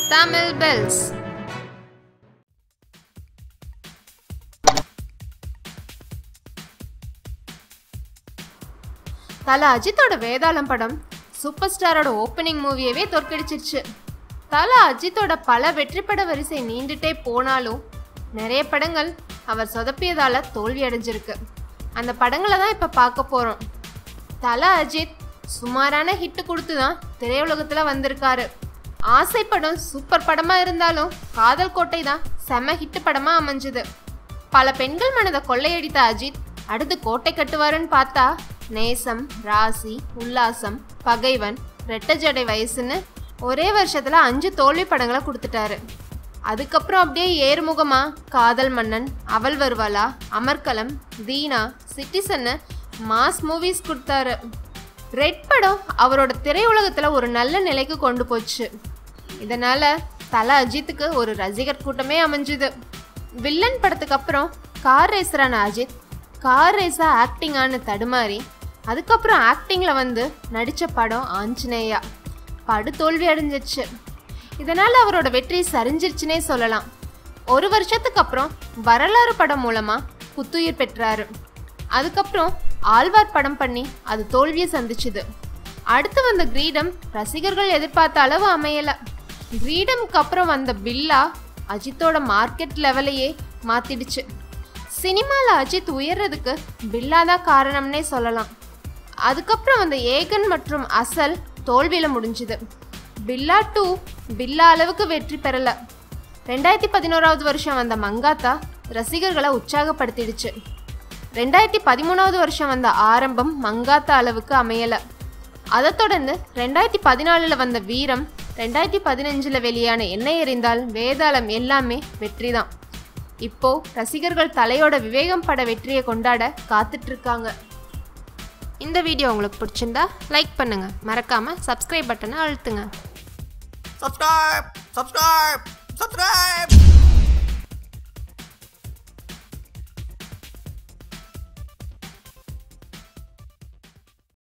Tamil Bells. தல அஜித்தோட வேதாளம் படம் சூப்பர் ஸ்டாரோட ஓப்பனிங் மூவியவே தோற்கடிச்சிருச்சு தல அஜித்தோட பல வெற்றி பட வரிசை நீண்டுட்டே போனாலும் நிறைய படங்கள் அவர் சொதப்பியதால தோல்வி அடைஞ்சிருக்கு அந்த படங்களை தான் இப்போ பார்க்க போகிறோம் தல அஜித் சுமாரான ஹிட் கொடுத்து தான் திரையுலகத்தில் வந்திருக்காரு ஆசை படம் சூப்பர் படமாக இருந்தாலும் காதல் கோட்டை தான் செம ஹிட் படமாக அமைஞ்சுது பல பெண்கள் மனதை கொள்ளையடித்த அஜித் அடுத்து கோட்டை கட்டுவாருன்னு பார்த்தா நேசம் ராசி உல்லாசம் பகைவன் ரெட்ட ஜடை வயசுன்னு ஒரே வருஷத்துல அஞ்சு தோல்வி படங்களை கொடுத்துட்டாரு அதுக்கப்புறம் அப்படியே ஏறுமுகமா காதல் மன்னன் அவள் வருவாளா அமர்கலம் தீனா சிட்டிசன்னு மாஸ் மூவிஸ் கொடுத்தாரு ரெட் படம் அவரோட திரையுலகத்துல ஒரு நல்ல நிலைக்கு கொண்டு போச்சு இதனால தல அஜித்துக்கு ஒரு ரசிகர் கூட்டமே அமைஞ்சுது வில்லன் படத்துக்கு அப்புறம் கார் ரேசரான அஜித் கார் ரேஸா ஆக்டிங்கான தடுமாறி அதுக்கப்புறம் ஆக்டிங்ல வந்து நடிச்ச படம் ஆஞ்சநேயா படு தோல்வி அடைஞ்சிச்சு இதனால அவரோட வெற்றி சரிஞ்சிருச்சுனே சொல்லலாம் ஒரு வருஷத்துக்கு அப்புறம் வரலாறு படம் மூலமா புத்துயிர் பெற்றாரு அதுக்கப்புறம் ஆழ்வார் படம் பண்ணி அது தோல்வியை சந்திச்சுது அடுத்து வந்த கிரீடம் ரசிகர்கள் எதிர்பார்த்த அளவு அமையல கிரீடம்க்கு அப்புறம் வந்த பில்லா அஜித்தோட மார்க்கெட் லெவலையே மாத்திடுச்சு சினிமாவில் அஜித் உயர்றதுக்கு பில்லா தான் காரணம்னே சொல்லலாம் அதுக்கப்புறம் வந்த ஏகன் மற்றும் அசல் தோல்வியில் முடிஞ்சுது பில்லா டூ பில்லா அளவுக்கு வெற்றி பெறல ரெண்டாயிரத்தி பதினோராவது வருஷம் வந்த மங்காத்தா ரசிகர்களை உற்சாகப்படுத்திடுச்சு ரெண்டாயிரத்தி பதிமூணாவது வருஷம் வந்த ஆரம்பம் மங்காத்தா அளவுக்கு அமையலை அதை தொடர்ந்து ரெண்டாயிரத்தி பதினாலில் வந்த வீரம் ரெண்டாயிரத்தி பதினஞ்சில் வெளியான என்ன எறிந்தால் வேதாளம் எல்லாமே வெற்றி தான் இப்போ ரசிகர்கள் தலையோட விவேகம் பட வெற்றியை கொண்டாட காத்துட்டு இருக்காங்க இந்த வீடியோ உங்களுக்கு பிடிச்சிருந்தா லைக் பண்ணுங்க மறக்காம சப்ஸ்கிரைப் பட்டனை அழுத்துங்க subscribe, subscribe, subscribe.